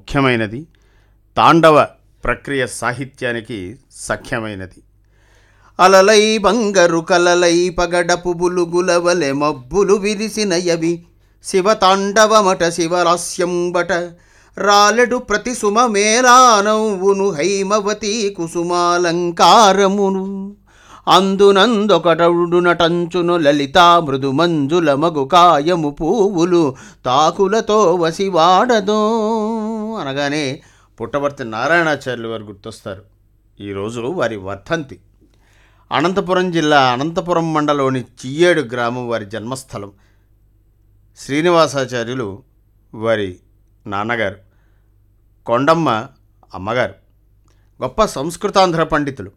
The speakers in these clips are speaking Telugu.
ముఖ్యమైనది తాండవ ప్రక్రియ సాహిత్యానికి సఖ్యమైనది అలలై బంగరు కలలై పగడపు బులుగులవలె మబ్బులు విరిసినయవి శివతాండవమట శివలాస్యంబట రాలెడు ప్రతి సుమ మేళానవ్వును హైమవతి కుసుమాలంకారమును అందునందొకటవుడు నటంచును లలితా మృదు మంజుల మగు కాయము పువ్వులు తాకులతో వసివాడదో అనగానే పుట్టవర్తి నారాయణాచార్యులు వారు గుర్తొస్తారు ఈరోజు వారి వర్ధంతి అనంతపురం జిల్లా అనంతపురం మండలంలోని చియ్యేడు గ్రామం వారి జన్మస్థలం శ్రీనివాసాచార్యులు వారి నాన్నగారు కొండమ్మ అమ్మగారు గొప్ప సంస్కృతాంధ్ర పండితులు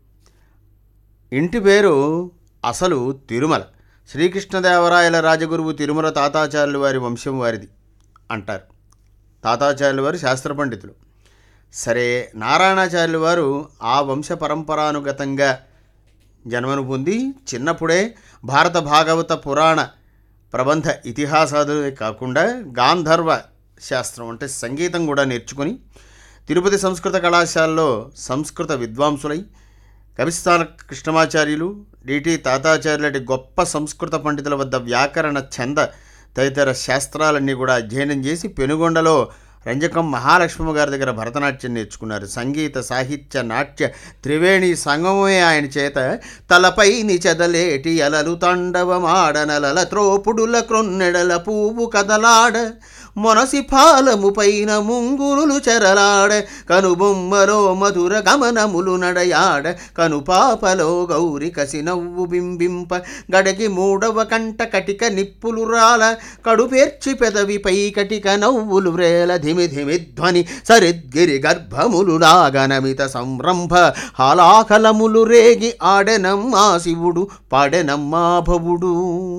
ఇంటి పేరు అసలు తిరుమల శ్రీకృష్ణదేవరాయల రాజగురువు తిరుమల తాతాచార్యులు వారి వంశం వారిది అంటారు తాతాచార్యులు వారు శాస్త్ర పండితులు సరే నారాయణాచార్యులు వారు ఆ వంశ పరంపరానుగతంగా జన్మను పొంది చిన్నప్పుడే భారత భాగవత పురాణ ప్రబంధ ఇతిహాసాదులే కాకుండా గాంధర్వ శాస్త్రం అంటే సంగీతం కూడా నేర్చుకొని తిరుపతి సంస్కృత కళాశాలలో సంస్కృత విద్వాంసులై కవిస్థాన కృష్ణమాచార్యులు డిటి తాతాచార్యులటి గొప్ప సంస్కృత పండితుల వద్ద వ్యాకరణ ఛంద తదితర శాస్త్రాలన్నీ కూడా అధ్యయనం చేసి పెనుగొండలో రంజకం మహాలక్ష్మమ్మ గారి దగ్గర భరతనాట్యం నేర్చుకున్నారు సంగీత సాహిత్య నాట్య త్రివేణి సంగమే ఆయన చేత తలపై నిచెదలేటి అలలు తాండవమాడనలల త్రోపుడుల క్రొన్నెడల పువ్వు కదలాడ మొనసి పాలము పైన ముంగురులు చెరలాడ కనుబొమ్మలో మధుర గమనములు నడయాడ కనుపాపలో గౌరి కసి నవ్వు బింబింప గడకి మూడవ కంట కటిక నిప్పులు రాల కడుపేర్చి పెదవిపై కటిక నవ్వులు వ్రేల ధిమి ధిమి ధ్వని సరిద్గిరి గర్భములు నాగనమిత సంరంభ హాలాకలములు రేగి ఆడెనమ్మా శివుడు పాడెనమ్మా భవుడు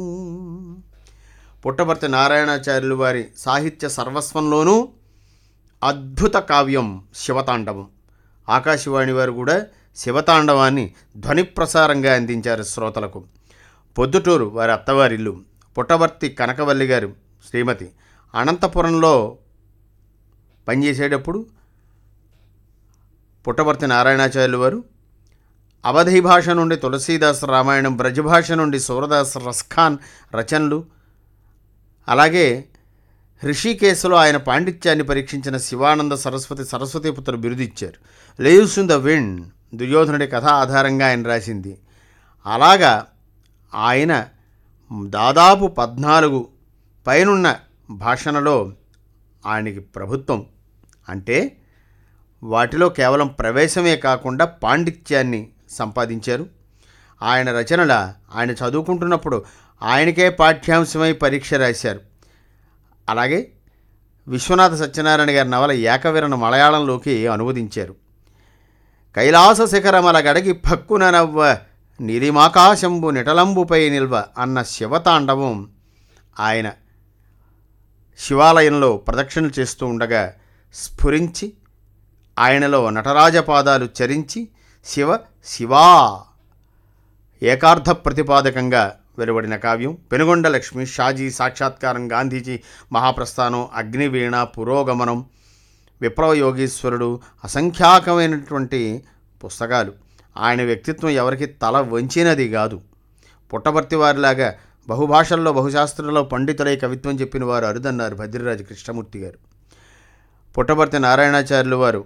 పుట్టపర్తి నారాయణాచార్యులు వారి సాహిత్య సర్వస్వంలోనూ అద్భుత కావ్యం శివతాండవం ఆకాశవాణి వారు కూడా శివతాండవాన్ని ధ్వని ప్రసారంగా అందించారు శ్రోతలకు పొద్దుటూరు వారి అత్తవారిల్లు పుట్టవర్తి కనకవల్లి గారు శ్రీమతి అనంతపురంలో పనిచేసేటప్పుడు పుట్టవర్తి నారాయణాచార్యులు వారు అవధి భాష నుండి తులసీదాస్ రామాయణం బ్రజభాష నుండి సూరదాస్ రస్ఖాన్ రచనలు అలాగే హృషికేశులో ఆయన పాండిత్యాన్ని పరీక్షించిన శివానంద సరస్వతి సరస్వతీపుత్ర బిరుదిచ్చారు లేవ్స్ ఇన్ ద విండ్ దుర్యోధనుడి కథ ఆధారంగా ఆయన రాసింది అలాగా ఆయన దాదాపు పద్నాలుగు పైనున్న భాషణలో ఆయనకి ప్రభుత్వం అంటే వాటిలో కేవలం ప్రవేశమే కాకుండా పాండిత్యాన్ని సంపాదించారు ఆయన రచనల ఆయన చదువుకుంటున్నప్పుడు ఆయనకే పాఠ్యాంశమై పరీక్ష రాశారు అలాగే విశ్వనాథ సత్యనారాయణ గారి నవల ఏకవీరను మలయాళంలోకి అనువదించారు కైలాస శిఖరమల గడగి పక్కున నవ్వ నీలిమాకాశంబు నిటలంబుపై నిల్వ అన్న శివతాండవం ఆయన శివాలయంలో ప్రదక్షిణలు చేస్తూ ఉండగా స్ఫురించి ఆయనలో నటరాజపాదాలు చరించి శివ శివా ఏకార్థ ప్రతిపాదకంగా వెలువడిన కావ్యం పెనుగొండ లక్ష్మి షాజీ సాక్షాత్కారం గాంధీజీ మహాప్రస్థానం అగ్నివీణ పురోగమనం విప్లవయోగీశ్వరుడు అసంఖ్యాకమైనటువంటి పుస్తకాలు ఆయన వ్యక్తిత్వం ఎవరికి తల వంచినది కాదు పుట్టపర్తి వారిలాగా బహుభాషల్లో బహుశాస్త్రంలో పండితులై కవిత్వం చెప్పిన వారు అరుదన్నారు భద్రరాజు కృష్ణమూర్తి గారు పుట్టపర్తి నారాయణాచార్యులు వారు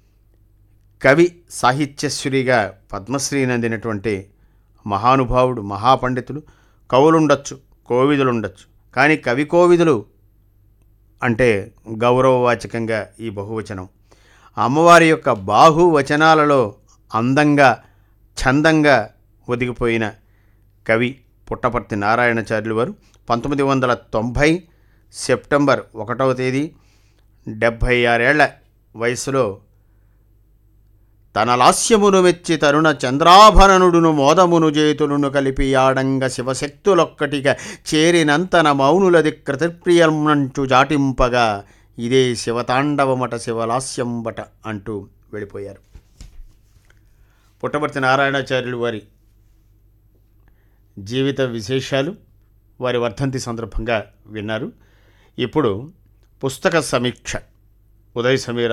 కవి సాహిత్యశ్రీగా పద్మశ్రీని అందినటువంటి మహానుభావుడు మహాపండితులు కవులుండొచ్చు కోవిదులుండొచ్చు కానీ కవి కోవిదులు అంటే గౌరవవాచకంగా ఈ బహువచనం అమ్మవారి యొక్క బాహువచనాలలో అందంగా చందంగా ఒదిగిపోయిన కవి పుట్టపర్తి నారాయణచార్యులు వారు పంతొమ్మిది వందల తొంభై సెప్టెంబర్ ఒకటవ తేదీ డెబ్భై ఆరేళ్ల వయసులో తన లాస్యమును మెచ్చి తరుణ చంద్రాభరణుడును మోదమును చేతులను కలిపి ఆడంగ శివశక్తులొక్కటిగా చేరినంతన మౌనులది కృతప్రియంనంచు జాటింపగా ఇదే శివతాండవమట శివలాస్యంబట అంటూ వెళ్ళిపోయారు పుట్టపర్తి నారాయణాచార్యులు వారి జీవిత విశేషాలు వారి వర్ధంతి సందర్భంగా విన్నారు ఇప్పుడు పుస్తక సమీక్ష ఉదయ్ సమీర